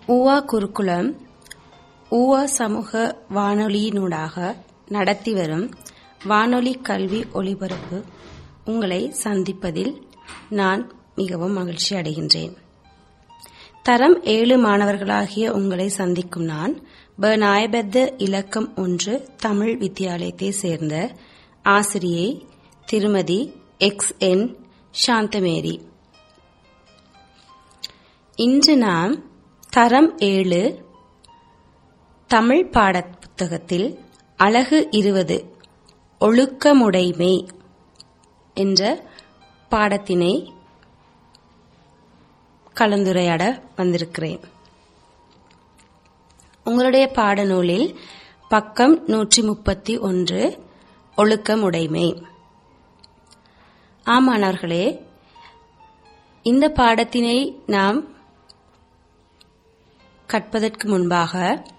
ஊவா குருகுலம் ஊவா சமூக வானொலியினூடாக நடத்தி வரும் வானொலி கல்வி ஒளிபரப்பு உங்களை சந்திப்பதில் நான் மிகவும் மகிழ்ச்சி அடைகின்றேன் தரம் ஏழு மாணவர்களாகிய உங்களை சந்திக்கும் நான் ப நாயபெத்த இலக்கம் ஒன்று தமிழ் வித்தியாலயத்தை சேர்ந்த ஆசிரியை திருமதி எக்ஸ் என் சாந்தமேரி இன்று நாம் தரம் ஏழு தமிழ் பாடப் புத்தகத்தில் அழகு இருபது ஒழுக்கமுடைமை என்ற பாடத்தினை கலந்துரையாட வந்திருக்கிறேன் உங்களுடைய பாடநூலில் பக்கம் நூற்றி முப்பத்தி ஒன்று ஒழுக்கமுடைமை ஆமாணவர்களே இந்த பாடத்தினை நாம் கற்பதற்கு முன்பாக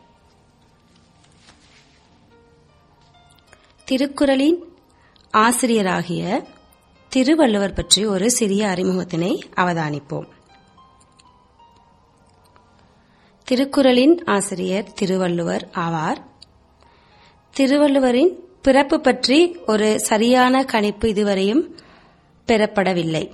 திருக்குறளின் ஆசிரியராகிய திருவள்ளுவர் பற்றி ஒரு சிறிய அறிமுகத்தினை அவதானிப்போம் திருக்குறளின் ஆசிரியர் திருவள்ளுவர் ஆவார் திருவள்ளுவரின் பிறப்பு பற்றி ஒரு சரியான கணிப்பு இதுவரையும் பெறப்படவில்லை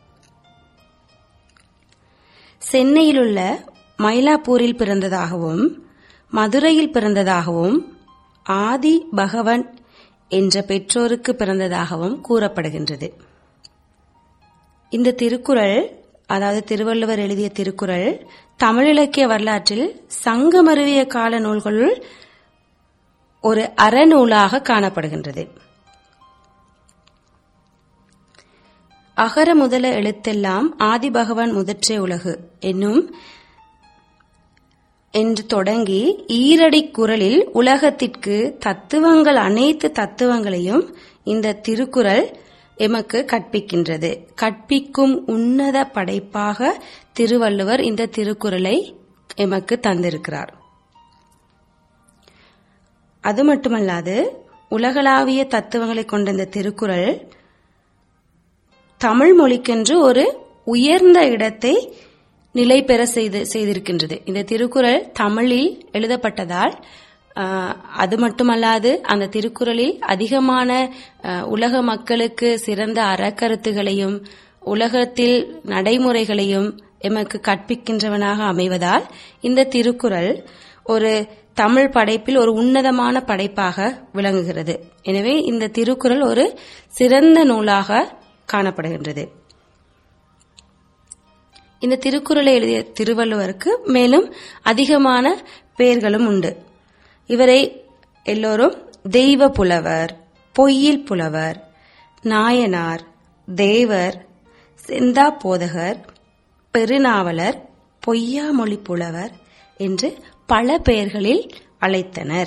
சென்னையிலுள்ள மயிலாப்பூரில் பிறந்ததாகவும் மதுரையில் பிறந்ததாகவும் ஆதி பகவன் என்ற பெற்றோருக்கு பிறந்ததாகவும் கூறப்படுகின்றது இந்த திருக்குறள் அதாவது திருவள்ளுவர் எழுதிய திருக்குறள் தமிழ் இலக்கிய வரலாற்றில் சங்கமருவிய கால நூல்களுள் ஒரு அறநூலாக காணப்படுகின்றது அகர முதல எழுத்தெல்லாம் ஆதிபகவான் முதற்றே உலகு என்னும் என்று தொடங்கி ஈரடி குரலில் உலகத்திற்கு தத்துவங்கள் அனைத்து தத்துவங்களையும் இந்த திருக்குறள் எமக்கு கற்பிக்கின்றது கற்பிக்கும் உன்னத படைப்பாக திருவள்ளுவர் இந்த திருக்குறளை எமக்கு தந்திருக்கிறார் அது மட்டுமல்லாது உலகளாவிய தத்துவங்களை கொண்ட இந்த திருக்குறள் தமிழ் மொழிக்கென்று ஒரு உயர்ந்த இடத்தை நிலை பெற செய்து செய்திருக்கின்றது இந்த திருக்குறள் தமிழில் எழுதப்பட்டதால் அது மட்டுமல்லாது அந்த திருக்குறளில் அதிகமான உலக மக்களுக்கு சிறந்த அறக்கருத்துகளையும் உலகத்தில் நடைமுறைகளையும் எமக்கு கற்பிக்கின்றவனாக அமைவதால் இந்த திருக்குறள் ஒரு தமிழ் படைப்பில் ஒரு உன்னதமான படைப்பாக விளங்குகிறது எனவே இந்த திருக்குறள் ஒரு சிறந்த நூலாக காணப்படுகின்றது இந்த திருக்குறளை எழுதிய திருவள்ளுவருக்கு மேலும் அதிகமான பெயர்களும் உண்டு இவரை எல்லோரும் தெய்வ புலவர் பொய்யில் புலவர் நாயனார் தேவர் செந்தா போதகர் பெருநாவலர் பொய்யாமொழி புலவர் என்று பல பெயர்களில் அழைத்தனர்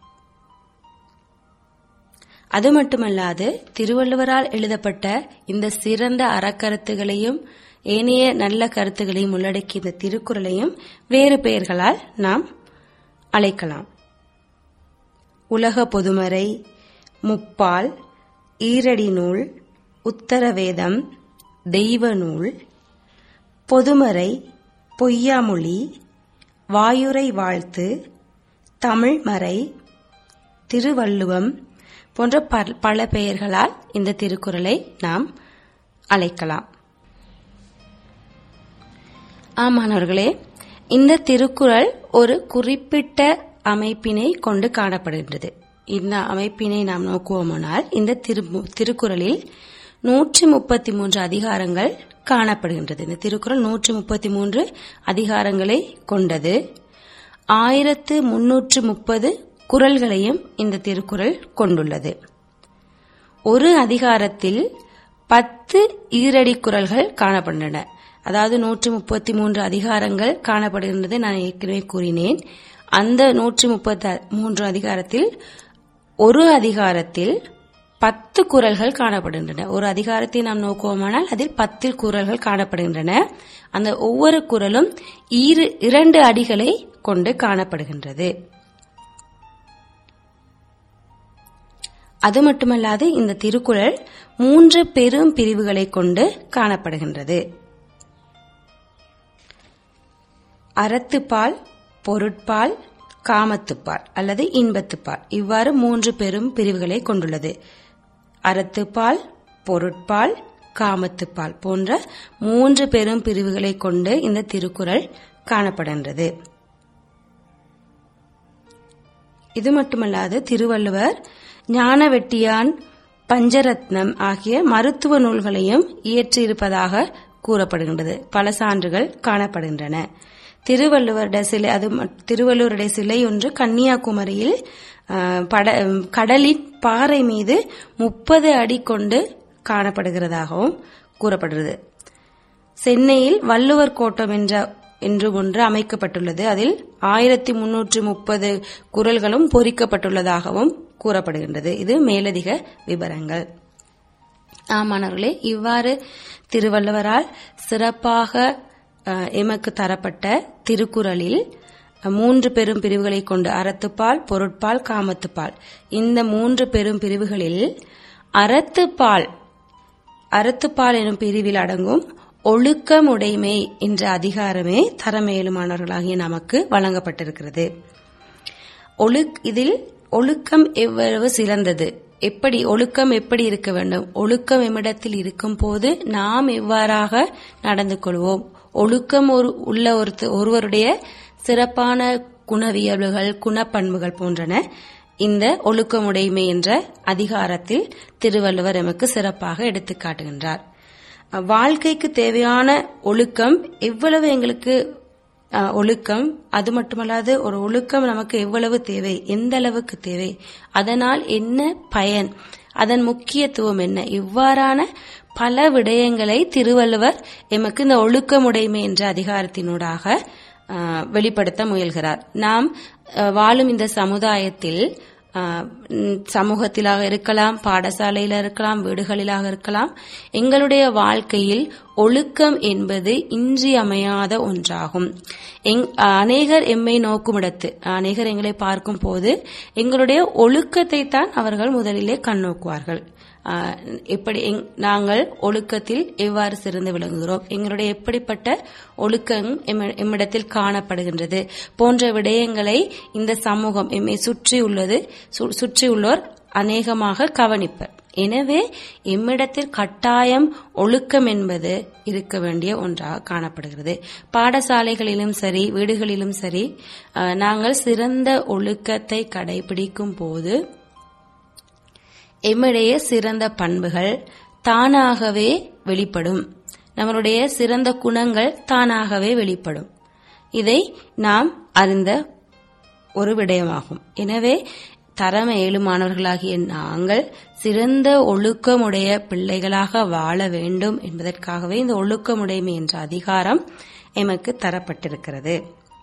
அது மட்டுமல்லாது திருவள்ளுவரால் எழுதப்பட்ட இந்த சிறந்த அறக்கருத்துகளையும் ஏனைய நல்ல கருத்துகளையும் உள்ளடக்கிய இந்த திருக்குறளையும் வேறு பெயர்களால் நாம் அழைக்கலாம் உலக பொதுமறை முப்பால் ஈரடி நூல் உத்தரவேதம் தெய்வ நூல் பொதுமறை பொய்யாமொழி வாயுரை வாழ்த்து தமிழ்மறை திருவள்ளுவம் போன்ற பல பெயர்களால் இந்த திருக்குறளை நாம் அழைக்கலாம் ஆமானவர்களே இந்த திருக்குறள் ஒரு குறிப்பிட்ட அமைப்பினை கொண்டு காணப்படுகின்றது இந்த அமைப்பினை நாம் நோக்குவோமானால் இந்த திருக்குறளில் நூற்றி முப்பத்தி மூன்று அதிகாரங்கள் காணப்படுகின்றது இந்த திருக்குறள் நூற்றி முப்பத்தி மூன்று அதிகாரங்களை கொண்டது ஆயிரத்து முன்னூற்று முப்பது குரல்களையும் இந்த திருக்குறள் கொண்டுள்ளது ஒரு அதிகாரத்தில் பத்து ஈரடி குரல்கள் காணப்படுகின்றன அதாவது நூற்றி முப்பத்தி மூன்று அதிகாரங்கள் காணப்படுகின்றது நான் ஏற்கனவே கூறினேன் அந்த நூற்றி முப்பத்தி மூன்று அதிகாரத்தில் ஒரு அதிகாரத்தில் பத்து குரல்கள் காணப்படுகின்றன ஒரு அதிகாரத்தை நாம் நோக்குவோமானால் அதில் பத்தில் குரல்கள் காணப்படுகின்றன அந்த ஒவ்வொரு குரலும் இரு இரண்டு அடிகளை கொண்டு காணப்படுகின்றது அது மட்டுமல்லாது இந்த திருக்குறள் மூன்று பெரும் பிரிவுகளை கொண்டு காணப்படுகின்றது அறத்துப்பால் பொருட்பால் காமத்துப்பால் அல்லது இன்பத்துப்பால் இவ்வாறு மூன்று பெரும் பிரிவுகளை கொண்டுள்ளது அறத்துப்பால் பொருட்பால் காமத்துப்பால் போன்ற மூன்று பெரும் பிரிவுகளை கொண்டு இந்த திருக்குறள் காணப்படுகின்றது இது மட்டுமல்லாது திருவள்ளுவர் ஞான வெட்டியான் பஞ்சரத்னம் ஆகிய மருத்துவ நூல்களையும் இயற்றியிருப்பதாக கூறப்படுகின்றது பல சான்றுகள் காணப்படுகின்றன திருவள்ளுவருடைய சிலை அது திருவள்ளுவருடைய சிலை ஒன்று கன்னியாகுமரியில் பட கடலின் பாறை மீது முப்பது அடி கொண்டு காணப்படுகிறதாகவும் கூறப்படுகிறது சென்னையில் வள்ளுவர் கோட்டம் என்ற என்று ஒன்று அமைக்கப்பட்டுள்ளது அதில் ஆயிரத்தி முன்னூற்று முப்பது குரல்களும் பொறிக்கப்பட்டுள்ளதாகவும் கூறப்படுகின்றது இது மேலதிக விவரங்கள் ஆமாணவர்களே இவ்வாறு திருவள்ளுவரால் சிறப்பாக எமக்கு தரப்பட்ட திருக்குறளில் மூன்று பெரும் பிரிவுகளை கொண்டு அறத்துப்பால் பொருட்பால் காமத்துப்பால் இந்த மூன்று பெரும் பிரிவுகளில் அறத்துப்பால் அறத்துப்பால் எனும் பிரிவில் அடங்கும் ஒழுக்கமுடைமை என்ற அதிகாரமே தரமேலுமானவர்களாகிய நமக்கு வழங்கப்பட்டிருக்கிறது ஒழுக் இதில் ஒழுக்கம் எவ்வளவு சிறந்தது எப்படி ஒழுக்கம் எப்படி இருக்க வேண்டும் ஒழுக்கம் எம்மிடத்தில் இருக்கும் போது நாம் எவ்வாறாக நடந்து கொள்வோம் ஒழுக்கம் ஒரு உள்ள ஒருவருடைய சிறப்பான குணவியல்புகள் குணப்பண்புகள் போன்றன இந்த ஒழுக்கமுடைமை என்ற அதிகாரத்தில் திருவள்ளுவர் எமக்கு சிறப்பாக எடுத்துக்காட்டுகின்றார் வாழ்க்கைக்கு தேவையான ஒழுக்கம் எவ்வளவு எங்களுக்கு ஒழுக்கம் அது மட்டுமல்லாது ஒரு ஒழுக்கம் நமக்கு எவ்வளவு தேவை எந்த அளவுக்கு தேவை அதனால் என்ன பயன் அதன் முக்கியத்துவம் என்ன இவ்வாறான பல விடயங்களை திருவள்ளுவர் எமக்கு இந்த ஒழுக்கமுடைமை என்ற அதிகாரத்தினூடாக வெளிப்படுத்த முயல்கிறார் நாம் வாழும் இந்த சமுதாயத்தில் சமூகத்திலாக இருக்கலாம் பாடசாலையில இருக்கலாம் வீடுகளிலாக இருக்கலாம் எங்களுடைய வாழ்க்கையில் ஒழுக்கம் என்பது இன்றியமையாத ஒன்றாகும் அநேகர் எம்மை நோக்குமிடத்து அநேகர் எங்களை பார்க்கும் போது எங்களுடைய ஒழுக்கத்தை தான் அவர்கள் முதலிலே கண்ணோக்குவார்கள் எப்படி நாங்கள் ஒழுக்கத்தில் எவ்வாறு சிறந்து விளங்குகிறோம் எங்களுடைய எப்படிப்பட்ட ஒழுக்கம் எம்மிடத்தில் காணப்படுகின்றது போன்ற விடயங்களை இந்த சமூகம் எம்மை சுற்றி உள்ளது சுற்றியுள்ளோர் அநேகமாக கவனிப்பர் எனவே எம்மிடத்தில் கட்டாயம் ஒழுக்கம் என்பது இருக்க வேண்டிய ஒன்றாக காணப்படுகிறது பாடசாலைகளிலும் சரி வீடுகளிலும் சரி நாங்கள் சிறந்த ஒழுக்கத்தை கடைபிடிக்கும் போது எம்முடைய சிறந்த பண்புகள் தானாகவே வெளிப்படும் நம்மளுடைய சிறந்த குணங்கள் தானாகவே வெளிப்படும் இதை நாம் அறிந்த ஒரு விடயமாகும் எனவே தரம ஏழுமானவர்களாகிய நாங்கள் சிறந்த ஒழுக்கமுடைய பிள்ளைகளாக வாழ வேண்டும் என்பதற்காகவே இந்த ஒழுக்கமுடைமை என்ற அதிகாரம் எமக்கு தரப்பட்டிருக்கிறது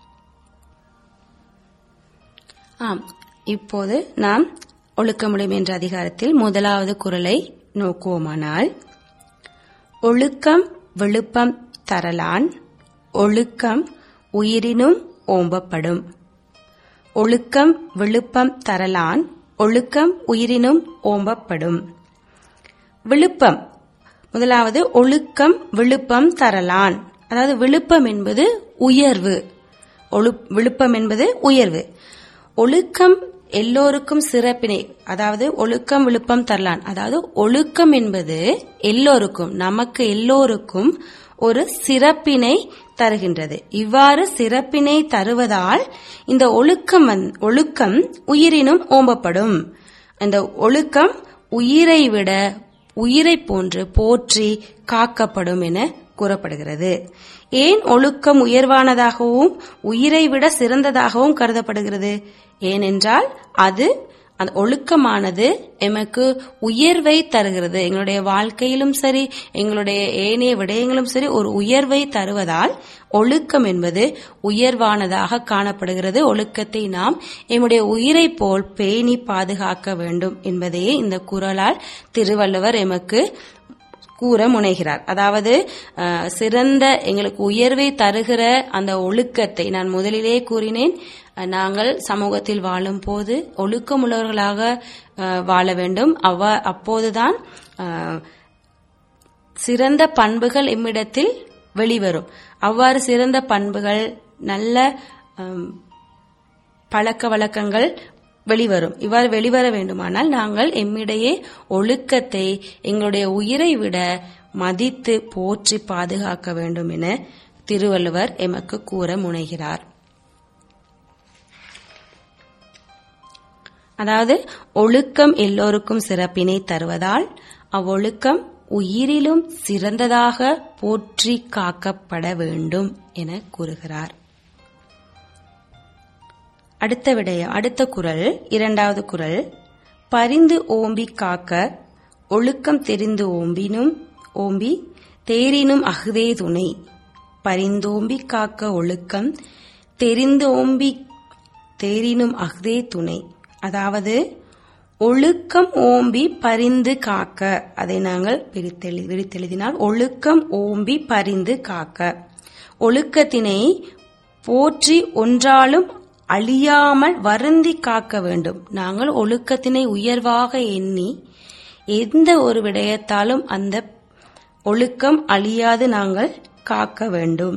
ஆம் இப்போது நாம் ஒழுக்கமுடைமை என்ற அதிகாரத்தில் முதலாவது குரலை நோக்குவோமானால் ஒழுக்கம் விழுப்பம் தரலான் ஒழுக்கம் உயிரினும் ஓம்பப்படும் ஒழுக்கம் விழுப்பம் தரலான் ஒழுக்கம் உயிரினும் ஓம்பப்படும் விழுப்பம் முதலாவது ஒழுக்கம் விழுப்பம் தரலான் அதாவது விழுப்பம் என்பது உயர்வு விழுப்பம் என்பது உயர்வு ஒழுக்கம் எல்லோருக்கும் சிறப்பினை அதாவது ஒழுக்கம் விழுப்பம் தரலான் அதாவது ஒழுக்கம் என்பது எல்லோருக்கும் நமக்கு எல்லோருக்கும் ஒரு சிறப்பினை தருகின்றது இவ்வாறு சிறப்பினை தருவதால் இந்த ஒழுக்கம் ஒழுக்கம் உயிரினும் ஓம்பப்படும் இந்த ஒழுக்கம் உயிரை விட உயிரை போன்று போற்றி காக்கப்படும் என கூறப்படுகிறது ஏன் ஒழுக்கம் உயர்வானதாகவும் உயிரை விட சிறந்ததாகவும் கருதப்படுகிறது ஏனென்றால் அது அந்த ஒழுக்கமானது எமக்கு உயர்வை தருகிறது எங்களுடைய வாழ்க்கையிலும் சரி எங்களுடைய ஏனைய விடயங்களும் சரி ஒரு உயர்வை தருவதால் ஒழுக்கம் என்பது உயர்வானதாக காணப்படுகிறது ஒழுக்கத்தை நாம் எம்முடைய உயிரை போல் பேணி பாதுகாக்க வேண்டும் என்பதையே இந்த குரலால் திருவள்ளுவர் எமக்கு கூற முனைகிறார் அதாவது சிறந்த எங்களுக்கு உயர்வை தருகிற அந்த ஒழுக்கத்தை நான் முதலிலே கூறினேன் நாங்கள் சமூகத்தில் வாழும் போது ஒழுக்கமுள்ளவர்களாக வாழ வேண்டும் அவ்வா அப்போதுதான் சிறந்த பண்புகள் எம்மிடத்தில் வெளிவரும் அவ்வாறு சிறந்த பண்புகள் நல்ல ஆம், பழக்க வழக்கங்கள் வெளிவரும் இவ்வாறு வெளிவர வேண்டுமானால் நாங்கள் எம்மிடையே ஒழுக்கத்தை எங்களுடைய உயிரை விட மதித்து போற்றி பாதுகாக்க வேண்டும் என திருவள்ளுவர் எமக்கு கூற முனைகிறார் அதாவது ஒழுக்கம் எல்லோருக்கும் சிறப்பினை தருவதால் அவ்வொழுக்கம் உயிரிலும் சிறந்ததாக போற்றி காக்கப்பட வேண்டும் என கூறுகிறார் அடுத்த விடயம் அடுத்த குரல் இரண்டாவது குரல் பரிந்து ஓம்பி காக்க ஒழுக்கம் தெரிந்து ஓம்பினும் ஓம்பி தேரினும் அஃதே துணை பரிந்தோம்பி காக்க ஒழுக்கம் தெரிந்து ஓம்பி தேரினும் அஃதே துணை அதாவது ஒழுக்கம் ஓம்பி பரிந்து காக்க அதை நாங்கள் பிரித்தெழு விரித்தெழுதினால் ஒழுக்கம் ஓம்பி பரிந்து காக்க ஒழுக்கத்தினை போற்றி ஒன்றாலும் அழியாமல் வருந்தி காக்க வேண்டும் நாங்கள் ஒழுக்கத்தினை உயர்வாக எண்ணி எந்த ஒரு விடயத்தாலும் அந்த ஒழுக்கம் அழியாது நாங்கள் காக்க வேண்டும்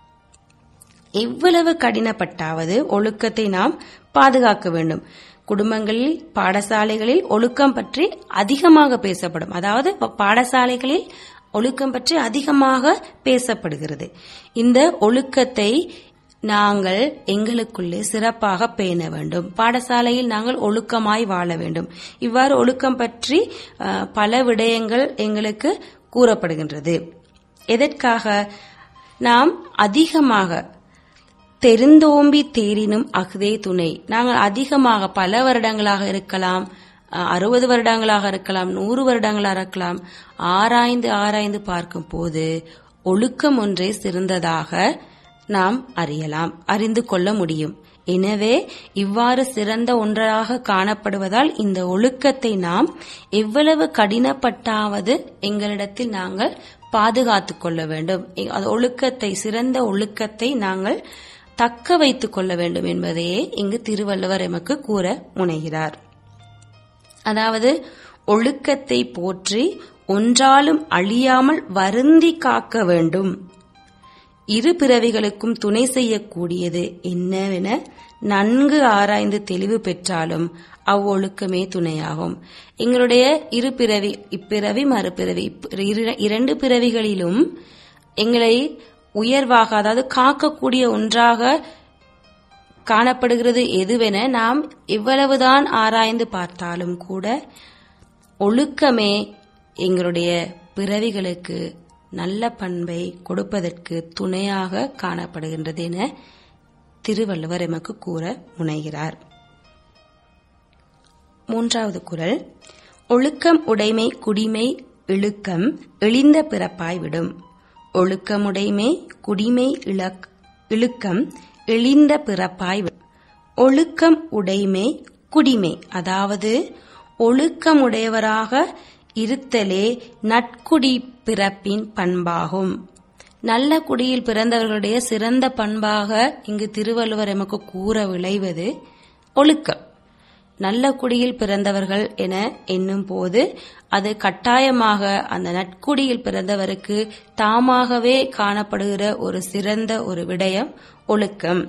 எவ்வளவு கடினப்பட்டாவது ஒழுக்கத்தை நாம் பாதுகாக்க வேண்டும் குடும்பங்களில் பாடசாலைகளில் ஒழுக்கம் பற்றி அதிகமாக பேசப்படும் அதாவது ப- பாடசாலைகளில் ஒழுக்கம் பற்றி அதிகமாக பேசப்படுகிறது இந்த ஒழுக்கத்தை நாங்கள் எங்களுக்குள்ளே சிறப்பாக பேண வேண்டும் பாடசாலையில் நாங்கள் ஒழுக்கமாய் வாழ வேண்டும் இவ்வாறு ஒழுக்கம் பற்றி அஹ், பல விடயங்கள் எங்களுக்கு கூறப்படுகின்றது எதற்காக நாம் அதிகமாக தெரிந்தோம்பி தேரினும் அஃதே துணை நாங்கள் அதிகமாக பல வருடங்களாக இருக்கலாம் அஹ், அறுபது வருடங்களாக இருக்கலாம் நூறு வருடங்களாக இருக்கலாம் ஆராய்ந்து ஆராய்ந்து பார்க்கும் போது ஒழுக்கம் ஒன்றே சிறந்ததாக நாம் அறியலாம் அறிந்து கொள்ள முடியும் எனவே இவ்வாறு சிறந்த ஒன்றாக காணப்படுவதால் இந்த ஒழுக்கத்தை நாம் எவ்வளவு கடினப்பட்டாவது எங்களிடத்தில் நாங்கள் பாதுகாத்துக் கொள்ள வேண்டும் இ- அது ஒழுக்கத்தை சிறந்த ஒழுக்கத்தை நாங்கள் தக்க வைத்துக் கொள்ள வேண்டும் என்பதையே இங்கு திருவள்ளுவர் எமக்கு கூற முனைகிறார் அதாவது ஒழுக்கத்தை போற்றி ஒன்றாலும் அழியாமல் வருந்தி காக்க வேண்டும் இரு பிறவிகளுக்கும் துணை செய்யக்கூடியது என்னவென நன்கு ஆராய்ந்து தெளிவு பெற்றாலும் அவ்வொழுக்கமே துணையாகும் எங்களுடைய இரு பிறவி இப்பிறவி மறுபிறவி இப்- இரு- இரண்டு பிறவிகளிலும் எங்களை உயர்வாக அதாவது காக்கக்கூடிய ஒன்றாக காணப்படுகிறது எதுவென நாம் எவ்வளவுதான் ஆராய்ந்து பார்த்தாலும் கூட ஒழுக்கமே எங்களுடைய பிறவிகளுக்கு நல்ல பண்பை கொடுப்பதற்கு துணையாக காணப்படுகின்றது என திருவள்ளுவர் எமக்கு கூற முனைகிறார் மூன்றாவது குறள் ஒழுக்கம் உடைமை குடிமை இழுக்கம் இழிந்த பிறப்பாய் விடும் ஒழுக்கமுடைமை குடிமை இலக் இழுக்கம் இழிந்த பிறப்பாய் விடும் ஒழுக்கம் உடைமை குடிமை அதாவது ஒழுக்கமுடையவராக இருத்தலே நட்குடி பிறப்பின் பண்பாகும் நல்ல குடியில் பிறந்தவர்களுடைய சிறந்த பண்பாக இங்கு திருவள்ளுவர் எமக்கு கூற விளைவது ஒழுக்கம் நல்ல குடியில் பிறந்தவர்கள் என எண்ணும் போது அது கட்டாயமாக அந்த நட்குடியில் பிறந்தவருக்கு தாமாகவே காணப்படுகிற ஒரு சிறந்த ஒரு விடயம் ஒழுக்கம்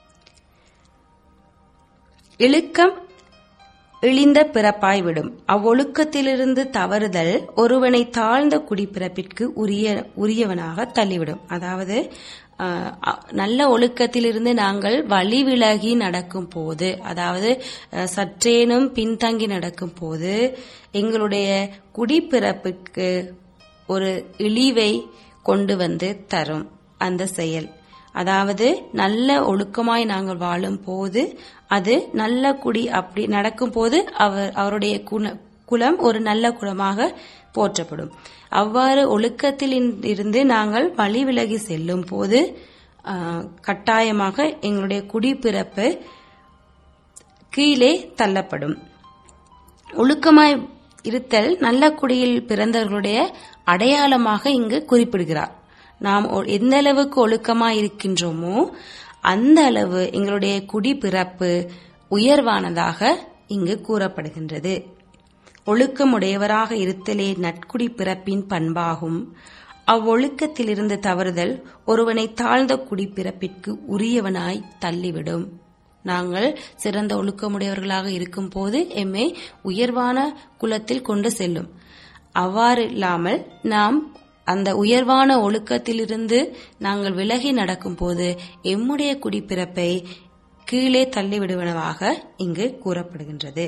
இழுக்கம் இழிந்த பிறப்பாய் விடும் அவ்வொழுக்கத்திலிருந்து தவறுதல் ஒருவனை தாழ்ந்த குடிப்பிறப்பிற்கு உரிய உரியவனாக தள்ளிவிடும் அதாவது ஆஹ், அ- நல்ல ஒழுக்கத்திலிருந்து நாங்கள் வழி விலகி நடக்கும் போது அதாவது அஹ், சற்றேனும் பின்தங்கி நடக்கும் போது எங்களுடைய குடிப்பிறப்புக்கு ஒரு இழிவை கொண்டு வந்து தரும் அந்த செயல் அதாவது நல்ல ஒழுக்கமாய் நாங்கள் வாழும் போது அது நல்ல குடி அப்படி நடக்கும் போது அவர் அவருடைய குண குலம் ஒரு நல்ல குலமாக போற்றப்படும் அவ்வாறு ஒழுக்கத்தில் இருந்து நாங்கள் வழி விலகி செல்லும் போது ஆஹ், கட்டாயமாக எங்களுடைய குடிப்பிறப்பு கீழே தள்ளப்படும் ஒழுக்கமாய் இருத்தல் நல்ல குடியில் பிறந்தவர்களுடைய அடையாளமாக இங்கு குறிப்பிடுகிறார் நாம் ஒ- எந்த அளவுக்கு ஒழுக்கமாய் இருக்கின்றோமோ அந்த அளவு எங்களுடைய குடிப்பிறப்பு உயர்வானதாக இங்கு கூறப்படுகின்றது ஒழுக்கமுடையவராக இருத்தலே நட்குடி பிறப்பின் பண்பாகும் அவ்வொழுக்கத்திலிருந்து தவறுதல் ஒருவனை தாழ்ந்த குடிப்பிறப்பிற்கு உரியவனாய் தள்ளிவிடும் நாங்கள் சிறந்த ஒழுக்கமுடையவர்களாக இருக்கும் போது எம்மை உயர்வான குலத்தில் கொண்டு செல்லும் அவ்வாறு இல்லாமல் நாம் அந்த உயர்வான ஒழுக்கத்திலிருந்து நாங்கள் விலகி நடக்கும் போது எம்முடைய குடிப்பிறப்பை கீழே தள்ளிவிடுவனவாக இங்கு கூறப்படுகின்றது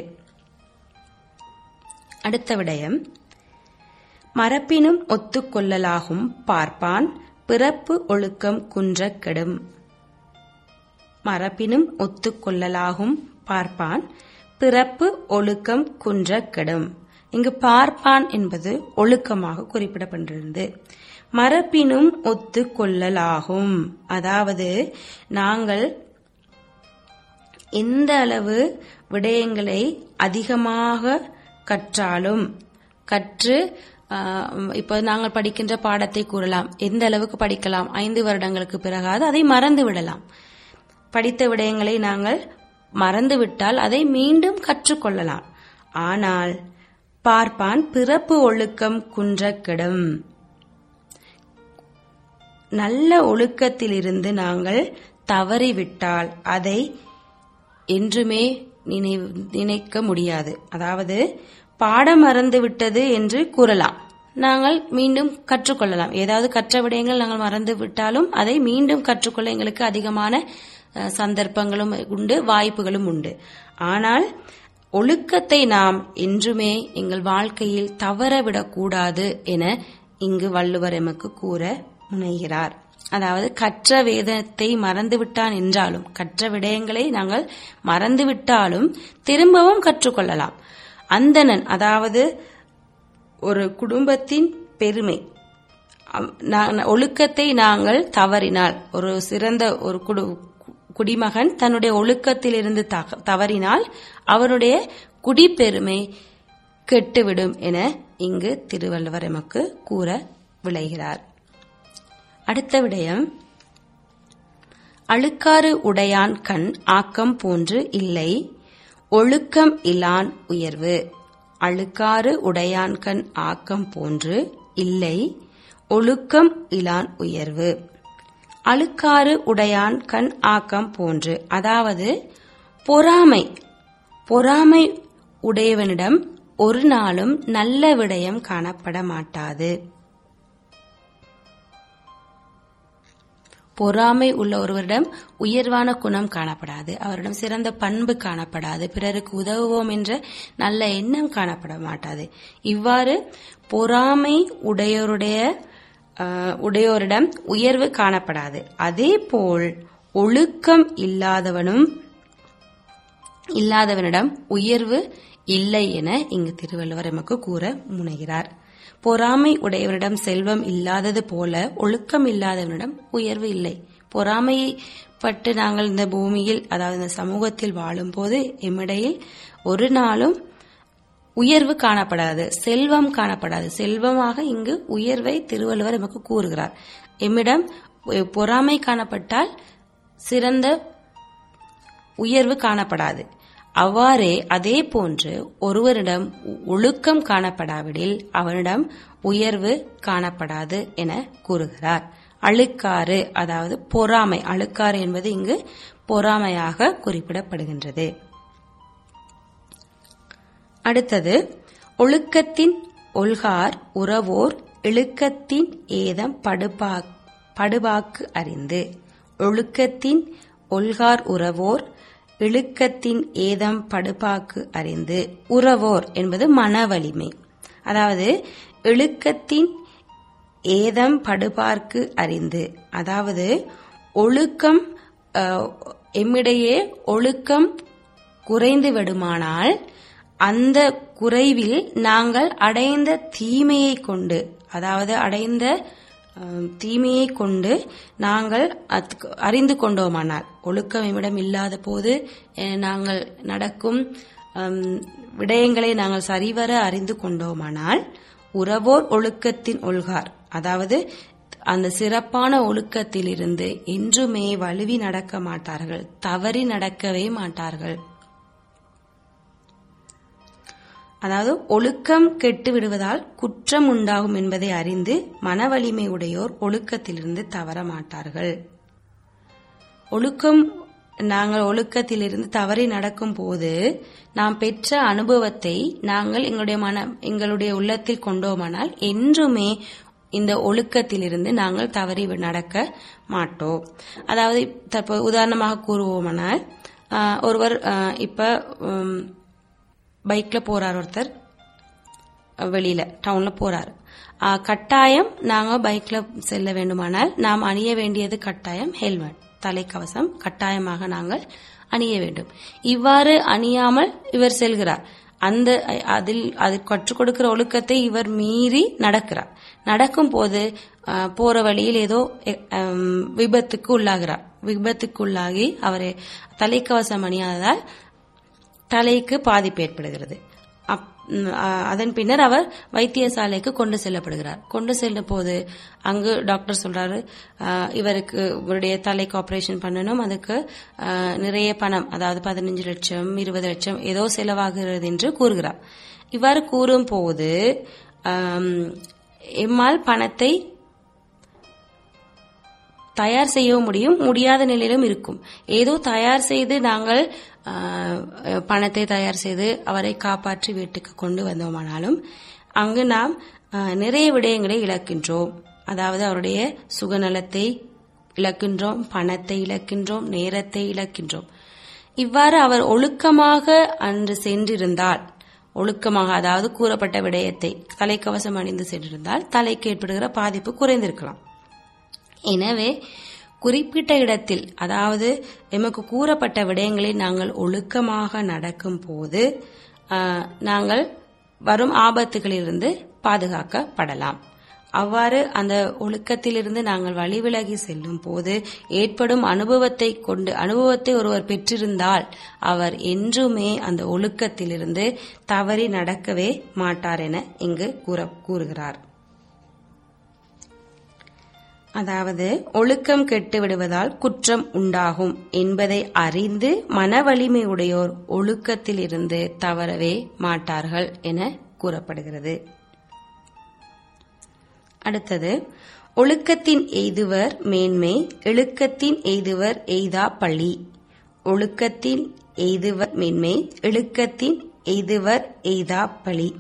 அடுத்த விடயம் மரப்பினும் ஒத்துக்கொள்ளலாகும் பார்ப்பான் பிறப்பு ஒழுக்கம் குன்ற கெடும் மரப்பினும் ஒத்துக்கொள்ளலாகும் பார்ப்பான் பிறப்பு ஒழுக்கம் குன்ற கெடும் இங்கு பார்ப்பான் என்பது ஒழுக்கமாக குறிப்பிடப்பட்டிருந்தது மரப்பினும் ஒத்து கொள்ளலாகும் அதாவது நாங்கள் எந்த அளவு விடயங்களை அதிகமாக கற்றாலும் கற்று இப்போ நாங்கள் படிக்கின்ற பாடத்தை கூறலாம் எந்த அளவுக்கு படிக்கலாம் ஐந்து வருடங்களுக்கு பிறகாது அதை மறந்து விடலாம் படித்த விடயங்களை நாங்கள் மறந்துவிட்டால் அதை மீண்டும் கற்றுக்கொள்ளலாம் ஆனால் பார்ப்பான் பிறப்பு ஒழுக்கம் குன்ற கெடும் நல்ல ஒழுக்கத்திலிருந்து நாங்கள் தவறிவிட்டால் அதை என்றுமே நினைக்க முடியாது அதாவது பாடம் மறந்து விட்டது என்று கூறலாம் நாங்கள் மீண்டும் கற்றுக்கொள்ளலாம் ஏதாவது கற்ற விடயங்கள் நாங்கள் மறந்து விட்டாலும் அதை மீண்டும் கற்றுக்கொள்ள எங்களுக்கு அதிகமான சந்தர்ப்பங்களும் உண்டு வாய்ப்புகளும் உண்டு ஆனால் ஒழுக்கத்தை நாம் என்றுமே எங்கள் வாழ்க்கையில் தவறவிடக்கூடாது என இங்கு வள்ளுவர் எமக்கு கூற முனைகிறார் அதாவது கற்ற வேதத்தை மறந்துவிட்டான் என்றாலும் கற்ற விடயங்களை நாங்கள் மறந்துவிட்டாலும் திரும்பவும் கற்றுக்கொள்ளலாம் அந்தணன் அதாவது ஒரு குடும்பத்தின் பெருமை ஒழுக்கத்தை நாங்கள் தவறினால் ஒரு சிறந்த ஒரு குடு குடிமகன் தன்னுடைய ஒழுக்கத்திலிருந்து தவறினால் அவருடைய குடிப்பெருமை கெட்டுவிடும் என இங்கு திருவள்ளுவர் எமக்கு கூற விளைகிறார் அடுத்த விடயம் அழுக்காறு உடையான் கண் ஆக்கம் போன்று இல்லை ஒழுக்கம் இலான் உயர்வு அழுக்காறு உடையான் கண் ஆக்கம் போன்று இல்லை ஒழுக்கம் இலான் உயர்வு அழுக்காறு உடையான் கண் ஆக்கம் போன்று அதாவது பொறாமை பொறாமை உடையவனிடம் ஒரு நாளும் நல்ல விடயம் காணப்பட மாட்டாது பொறாமை உள்ள ஒருவரிடம் உயர்வான குணம் காணப்படாது அவரிடம் சிறந்த பண்பு காணப்படாது பிறருக்கு உதவுவோம் என்ற நல்ல எண்ணம் காணப்பட மாட்டாது இவ்வாறு பொறாமை உடையோருடைய உடையோரிடம் உயர்வு காணப்படாது அதே போல் ஒழுக்கம் இல்லாதவனும் இல்லாதவனிடம் உயர்வு இல்லை என இங்கு திருவள்ளுவர் எமக்கு கூற முனைகிறார் பொறாமை உடையவனிடம் செல்வம் இல்லாதது போல ஒழுக்கம் இல்லாதவனிடம் உயர்வு இல்லை பொறாமையை பட்டு நாங்கள் இந்த பூமியில் அதாவது இந்த சமூகத்தில் வாழும்போது எம்மிடையில் ஒரு நாளும் உயர்வு காணப்படாது செல்வம் காணப்படாது செல்வமாக இங்கு உயர்வை திருவள்ளுவர் நமக்கு கூறுகிறார் எம்மிடம் பொறாமை காணப்பட்டால் சிறந்த உயர்வு காணப்படாது அவ்வாறே அதே போன்று ஒருவரிடம் ஒழுக்கம் காணப்படாவிடில் அவனிடம் உயர்வு காணப்படாது என கூறுகிறார் அழுக்காறு அதாவது பொறாமை அழுக்காறு என்பது இங்கு பொறாமையாக குறிப்பிடப்படுகின்றது அடுத்தது ஒழுக்கத்தின் ஒல்கார் உறவோர் இழுக்கத்தின் ஏதம் படுபா படுபாக்கு அறிந்து ஒழுக்கத்தின் ஒல்கார் உறவோர் இழுக்கத்தின் ஏதம் படுபாக்கு அறிந்து உறவோர் என்பது மன வலிமை அதாவது இழுக்கத்தின் ஏதம் படுபார்க்கு அறிந்து அதாவது ஒழுக்கம் எம்மிடையே ஒழுக்கம் குறைந்து விடுமானால் அந்த குறைவில் நாங்கள் அடைந்த தீமையை கொண்டு அதாவது அடைந்த தீமையை கொண்டு நாங்கள் அறிந்து கொண்டோமானால் ஒழுக்கம் எம்மிடம் இல்லாத போது நாங்கள் நடக்கும் விடயங்களை நாங்கள் சரிவர அறிந்து கொண்டோமானால் உறவோர் ஒழுக்கத்தின் ஒழுகார் அதாவது அந்த சிறப்பான ஒழுக்கத்திலிருந்து என்றுமே வலுவி நடக்க மாட்டார்கள் தவறி நடக்கவே மாட்டார்கள் அதாவது ஒழுக்கம் கெட்டு விடுவதால் குற்றம் உண்டாகும் என்பதை அறிந்து மன வலிமை உடையோர் ஒழுக்கத்திலிருந்து தவற மாட்டார்கள் ஒழுக்கம் நாங்கள் ஒழுக்கத்திலிருந்து தவறி நடக்கும் போது நாம் பெற்ற அனுபவத்தை நாங்கள் எங்களுடைய மன எங்களுடைய உள்ளத்தில் கொண்டோமானால் என்றுமே இந்த ஒழுக்கத்திலிருந்து நாங்கள் தவறி நடக்க மாட்டோம் அதாவது தற்போது உதாரணமாக கூறுவோமானால் ஆஹ், ஒருவர் ஆஹ், இப்ப உம், பைக்ல போறார் ஒருத்தர் வெளியில டவுன்ல போறாரு ஆஹ், கட்டாயம் நாங்க பைக்ல செல்ல வேண்டுமானால் நாம் அணிய வேண்டியது கட்டாயம் ஹெல்மெட் தலைக்கவசம் கட்டாயமாக நாங்கள் அணிய வேண்டும் இவ்வாறு அணியாமல் இவர் செல்கிறார் அந்த அதில் அது கற்றுக் கொடுக்கிற ஒழுக்கத்தை இவர் மீறி நடக்கிறார் நடக்கும் போது ஆஹ், போற வழியில் ஏதோ எ- ஹம், விபத்துக்கு உள்ளாகிறார் விபத்துக்கு உள்ளாகி அவர் தலைக்கவசம் அணியாததால் தலைக்கு பாதிப்பு ஏற்படுகிறது அப்- ம், அ- அதன் பின்னர் அவர் வைத்தியசாலைக்கு கொண்டு செல்லப்படுகிறார் கொண்டு செல்லும் போது அங்கு டாக்டர் சொல்றாரு அ, இவருக்கு இவருடைய தலைக்கு ஆபரேஷன் பண்ணணும் அதுக்கு அ, நிறைய பணம் அதாவது பதினஞ்சு லட்சம் இருபது லட்சம் ஏதோ செலவாகிறது என்று கூறுகிறார் இவ்வாறு கூறும் போது ஆம், எம்மால் பணத்தை தயார் செய்யவும் முடியும் முடியாத நிலையிலும் இருக்கும் ஏதோ தயார் செய்து நாங்கள் ஆஹ், பணத்தை தயார் செய்து அவரை காப்பாற்றி வீட்டுக்கு கொண்டு வந்தோமானாலும் அங்கு நாம் ஆஹ், நிறைய விடயங்களை இழக்கின்றோம் அதாவது அவருடைய சுகநலத்தை இழக்கின்றோம் பணத்தை இழக்கின்றோம் நேரத்தை இழக்கின்றோம் இவ்வாறு அவர் ஒழுக்கமாக அன்று சென்றிருந்தால் ஒழுக்கமாக அதாவது கூறப்பட்ட விடயத்தை தலைக்கவசம் அணிந்து சென்றிருந்தால் தலைக்கு ஏற்படுகிற பாதிப்பு குறைந்திருக்கலாம் எனவே குறிப்பிட்ட இடத்தில் அதாவது எமக்கு கூறப்பட்ட விடயங்களை நாங்கள் ஒழுக்கமாக நடக்கும் போது ஆஹ், நாங்கள் வரும் ஆபத்துகளிலிருந்து பாதுகாக்கப்படலாம் அவ்வாறு அந்த ஒழுக்கத்திலிருந்து நாங்கள் வழிவிலகி செல்லும் போது ஏற்படும் அனுபவத்தை கொண்டு அனுபவத்தை ஒருவர் பெற்றிருந்தால் அவர் என்றுமே அந்த ஒழுக்கத்திலிருந்து தவறி நடக்கவே மாட்டார் என இங்கு கூற கூறுகிறார் அதாவது ஒழுக்கம் கெட்டு விடுவதால் குற்றம் உண்டாகும் என்பதை அறிந்து மன வலிமை உடையோர் ஒழுக்கத்தில் இருந்து தவறவே மாட்டார்கள் என கூறப்படுகிறது அடுத்தது ஒழுக்கத்தின் எய்துவர் மேன்மை இழுக்கத்தின் எய்துவர் எய்தா பழி ஒழுக்கத்தின் எய்துவர் மேன்மை இழுக்கத்தின் எய்துவர் எய்தா பழி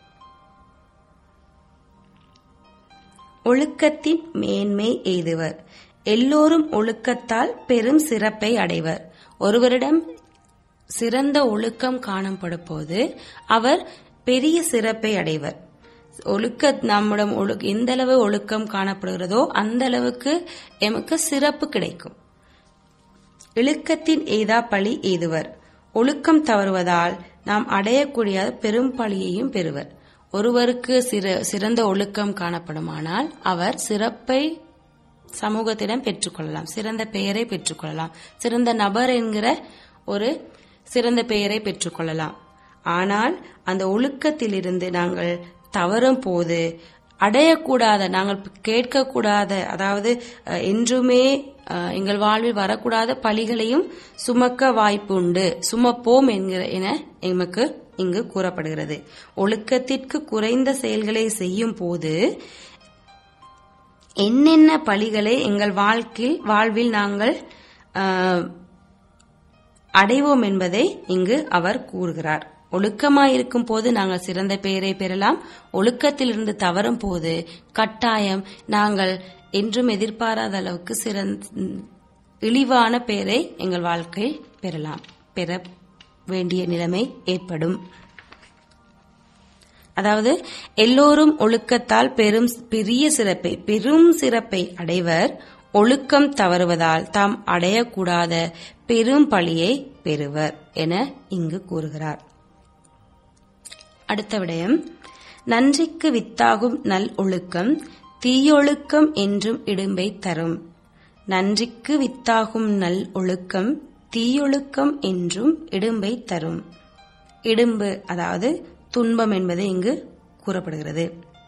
ஒழுக்கத்தின் மேன்மை எய்துவர் எல்லோரும் ஒழுக்கத்தால் பெரும் சிறப்பை அடைவர் ஒருவரிடம் சிறந்த ஒழுக்கம் காணப்படும் போது அவர் பெரிய சிறப்பை அடைவர் ஒழுக்க நம்மிடம் ஒழு எந்த அளவு ஒழுக்கம் காணப்படுகிறதோ அந்த அளவுக்கு எமக்கு சிறப்பு கிடைக்கும் இழுக்கத்தின் எய்தா பழி எய்துவர் ஒழுக்கம் தவறுவதால் நாம் அடையக்கூடிய பெரும் பழியையும் பெறுவர் ஒருவருக்கு சிற- சிறந்த ஒழுக்கம் காணப்படுமானால் அவர் சிறப்பை சமூகத்திடம் பெற்றுக்கொள்ளலாம் சிறந்த பெயரை பெற்றுக்கொள்ளலாம் சிறந்த நபர் என்கிற ஒரு சிறந்த பெயரை பெற்றுக்கொள்ளலாம் ஆனால் அந்த ஒழுக்கத்திலிருந்து நாங்கள் தவறும் போது அடையக்கூடாத நாங்கள் கேட்கக்கூடாத அதாவது அஹ், என்றுமே அஹ், எங்கள் வாழ்வில் வரக்கூடாத பழிகளையும் சுமக்க வாய்ப்பு உண்டு சுமப்போம் என்கிற என எமக்கு இங்கு கூறப்படுகிறது ஒழுக்கத்திற்கு குறைந்த செயல்களை செய்யும் போது என்னென்ன பழிகளை எங்கள் வாழ்க்கையில் வாழ்வில் நாங்கள் ஆஹ், அடைவோம் என்பதை இங்கு அவர் கூறுகிறார் ஒழுக்கமாயிருக்கும் போது நாங்கள் சிறந்த பெயரை பெறலாம் ஒழுக்கத்திலிருந்து தவறும் போது கட்டாயம் நாங்கள் என்றும் எதிர்பாராத அளவுக்கு சிறந்த இழிவான பெயரை எங்கள் வாழ்க்கையில் பெறலாம் பெற வேண்டிய நிலைமை ஏற்படும் அதாவது எல்லோரும் ஒழுக்கத்தால் பெரும் பெரிய சிறப்பை பெரும் சிறப்பை அடைவர் ஒழுக்கம் தவறுவதால் தாம் அடையக்கூடாத பெரும் பழியை பெறுவர் என இங்கு கூறுகிறார் அடுத்த விடயம் நன்றிக்கு வித்தாகும் நல் ஒழுக்கம் தீயொழுக்கம் என்றும் இடும்பை தரும் நன்றிக்கு வித்தாகும் நல் ஒழுக்கம் தீயொழுக்கம் என்றும் இடும்பை தரும் இடும்பு அதாவது துன்பம் என்பது இங்கு கூறப்படுகிறது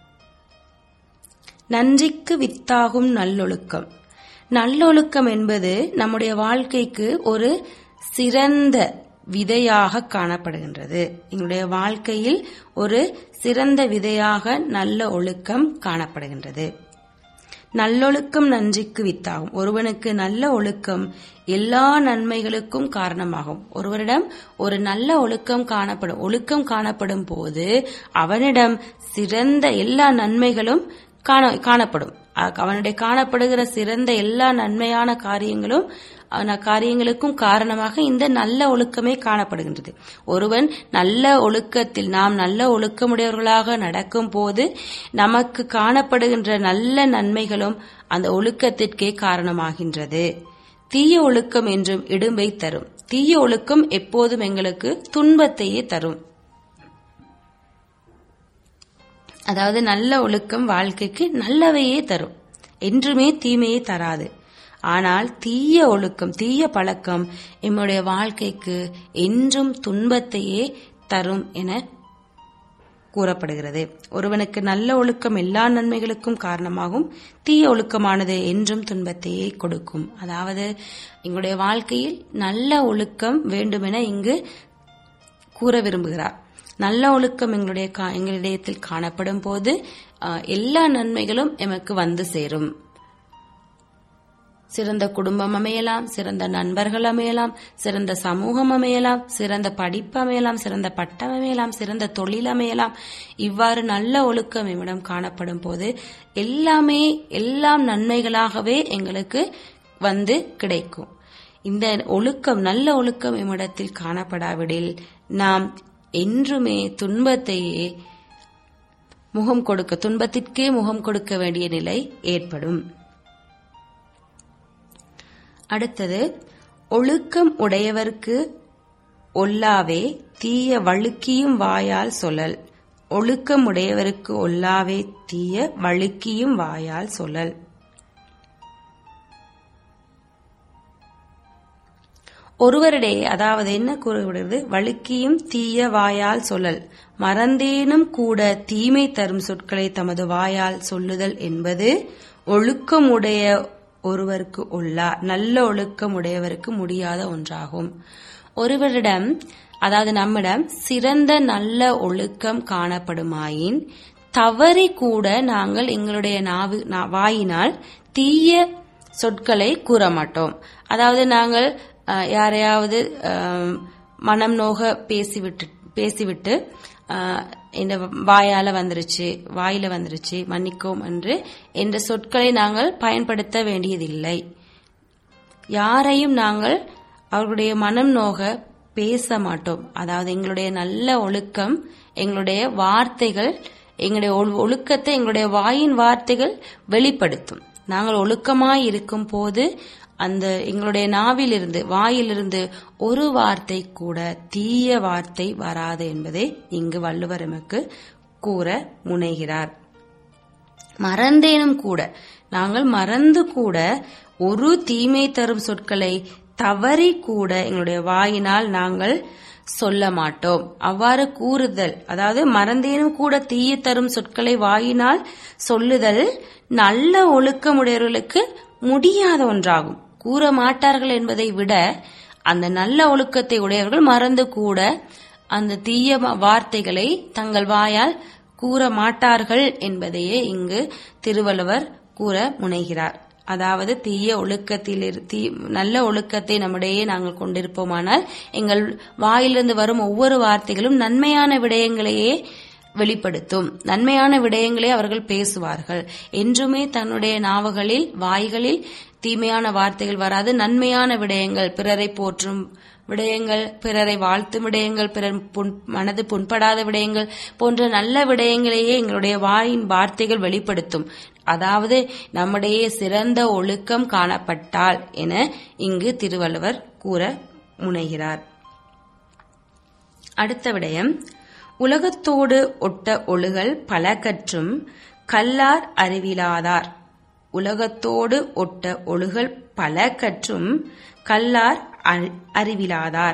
நன்றிக்கு வித்தாகும் நல்லொழுக்கம் நல்லொழுக்கம் என்பது நம்முடைய வாழ்க்கைக்கு ஒரு சிறந்த விதையாக காணப்படுகின்றது எங்களுடைய வாழ்க்கையில் ஒரு சிறந்த விதையாக நல்ல ஒழுக்கம் காணப்படுகின்றது நல்லொழுக்கம் நன்றிக்கு வித்தாகும் ஒருவனுக்கு நல்ல ஒழுக்கம் எல்லா நன்மைகளுக்கும் காரணமாகும் ஒருவரிடம் ஒரு நல்ல ஒழுக்கம் காணப்படும் ஒழுக்கம் காணப்படும் போது அவனிடம் சிறந்த எல்லா நன்மைகளும் காண- காணப்படும் அ- அவனுடைய காணப்படுகிற சிறந்த எல்லா நன்மையான காரியங்களும் அவன காரியங்களுக்கும் காரணமாக இந்த நல்ல ஒழுக்கமே காணப்படுகின்றது ஒருவன் நல்ல ஒழுக்கத்தில் நாம் நல்ல ஒழுக்கமுடையவர்களாக நடக்கும் போது நமக்கு காணப்படுகின்ற நல்ல நன்மைகளும் அந்த ஒழுக்கத்திற்கே காரணமாகின்றது தீய ஒழுக்கம் என்றும் இடும்பை தரும் தீய ஒழுக்கம் எப்போதும் எங்களுக்கு துன்பத்தையே தரும் அதாவது நல்ல ஒழுக்கம் வாழ்க்கைக்கு நல்லவையே தரும் என்றுமே தீமையை தராது ஆனால் தீய ஒழுக்கம் தீய பழக்கம் எம்முடைய வாழ்க்கைக்கு என்றும் துன்பத்தையே தரும் என கூறப்படுகிறது ஒருவனுக்கு நல்ல ஒழுக்கம் எல்லா நன்மைகளுக்கும் காரணமாகும் தீய ஒழுக்கமானது என்றும் துன்பத்தையே கொடுக்கும் அதாவது எங்களுடைய வாழ்க்கையில் நல்ல ஒழுக்கம் வேண்டுமென இங்கு கூற விரும்புகிறார் நல்ல ஒழுக்கம் எங்களுடைய கா- எங்களிடத்தில் காணப்படும் போது அஹ், எல்லா நன்மைகளும் எமக்கு வந்து சேரும் சிறந்த குடும்பம் அமையலாம் சிறந்த நண்பர்கள் அமையலாம் சிறந்த சமூகம் அமையலாம் சிறந்த படிப்பு அமையலாம் சிறந்த பட்டம் அமையலாம் சிறந்த தொழில் அமையலாம் இவ்வாறு நல்ல ஒழுக்கம் எம்மிடம் காணப்படும் போது எல்லாமே எல்லாம் நன்மைகளாகவே எங்களுக்கு வந்து கிடைக்கும் இந்த ஒழுக்கம் நல்ல ஒழுக்கம் எம்மிடத்தில் காணப்படாவிடில் நாம் என்றுமே துன்பத்தையே முகம் கொடுக்க துன்பத்திற்கே முகம் கொடுக்க வேண்டிய நிலை ஏற்படும் அடுத்தது ஒழுக்கம் உடையவர்க்கு ஒல்லாவே தீய வழுக்கியும் வாயால் சொல்லல் ஒழுக்கம் உடையவருக்கு ஒல்லாவே தீய வழுக்கியும் வாயால் சொல்லல் ஒருவரிடையே அதாவது என்ன கூறுகிறது வழுக்கியும் தீய வாயால் சொல்லல் மறந்தேனும் கூட தீமை தரும் சொற்களை தமது வாயால் சொல்லுதல் என்பது ஒழுக்கமுடைய ஒருவருக்கு உள்ளா நல்ல ஒழுக்கம் உடையவருக்கு முடியாத ஒன்றாகும் ஒருவரிடம் அதாவது நம்மிடம் சிறந்த நல்ல ஒழுக்கம் காணப்படுமாயின் தவறி கூட நாங்கள் எங்களுடைய நாவு நா- வாயினால் தீய சொற்களை கூற மாட்டோம் அதாவது நாங்கள் அஹ், யாரையாவது அஹ், மனம் நோக பேசிவிட்டு பேசிவிட்டு அஹ், இந்த வாயால வந்துருச்சு வாயில வந்துருச்சு மன்னிக்கோம் என்று என்ற சொற்களை நாங்கள் பயன்படுத்த வேண்டியதில்லை யாரையும் நாங்கள் அவர்களுடைய மனம் நோக பேச மாட்டோம் அதாவது எங்களுடைய நல்ல ஒழுக்கம் எங்களுடைய வார்த்தைகள் எங்களுடைய ஒழு- ஒழுக்கத்தை எங்களுடைய வாயின் வார்த்தைகள் வெளிப்படுத்தும் நாங்கள் ஒழுக்கமாய் இருக்கும் போது அந்த எங்களுடைய நாவிலிருந்து வாயிலிருந்து ஒரு வார்த்தை கூட தீய வார்த்தை வராது என்பதை இங்கு வள்ளுவர் எமக்கு கூற முனைகிறார் மறந்தேனும் கூட நாங்கள் மறந்து கூட ஒரு தீமை தரும் சொற்களை தவறி கூட எங்களுடைய வாயினால் நாங்கள் சொல்ல மாட்டோம் அவ்வாறு கூறுதல் அதாவது மறந்தேனும் கூட தீய தரும் சொற்களை வாயினால் சொல்லுதல் நல்ல ஒழுக்கமுடையவர்களுக்கு முடியாத ஒன்றாகும் கூற மாட்டார்கள் என்பதை விட அந்த நல்ல ஒழுக்கத்தை உடையவர்கள் மறந்து கூட அந்த தீய வா- வார்த்தைகளை தங்கள் வாயால் கூற மாட்டார்கள் என்பதையே இங்கு திருவள்ளுவர் கூற முனைகிறார் அதாவது தீய ஒழுக்கத்தில் இரு- தீ நல்ல ஒழுக்கத்தை நம்மிடையே நாங்கள் கொண்டிருப்போமானால் எங்கள் வாயிலிருந்து வரும் ஒவ்வொரு வார்த்தைகளும் நன்மையான விடயங்களையே வெளிப்படுத்தும் நன்மையான விடயங்களே அவர்கள் பேசுவார்கள் என்றுமே தன்னுடைய நாவுகளில் வாய்களில் தீமையான வார்த்தைகள் வராது நன்மையான விடயங்கள் பிறரை போற்றும் விடயங்கள் பிறரை வாழ்த்தும் விடயங்கள் பிறர் புண் மனது புண்படாத விடயங்கள் போன்ற நல்ல விடயங்களையே எங்களுடைய வாயின் வார்த்தைகள் வெளிப்படுத்தும் அதாவது நம்முடைய சிறந்த ஒழுக்கம் காணப்பட்டால் என இங்கு திருவள்ளுவர் கூற முனைகிறார் அடுத்த விடயம் உலகத்தோடு ஒட்ட ஒழுகல் பல கற்றும் கல்லார் அறிவிலாதார் உலகத்தோடு ஒட்ட ஒழுகல் பல கற்றும் கல்லார் அறி- அறிவிலாதார்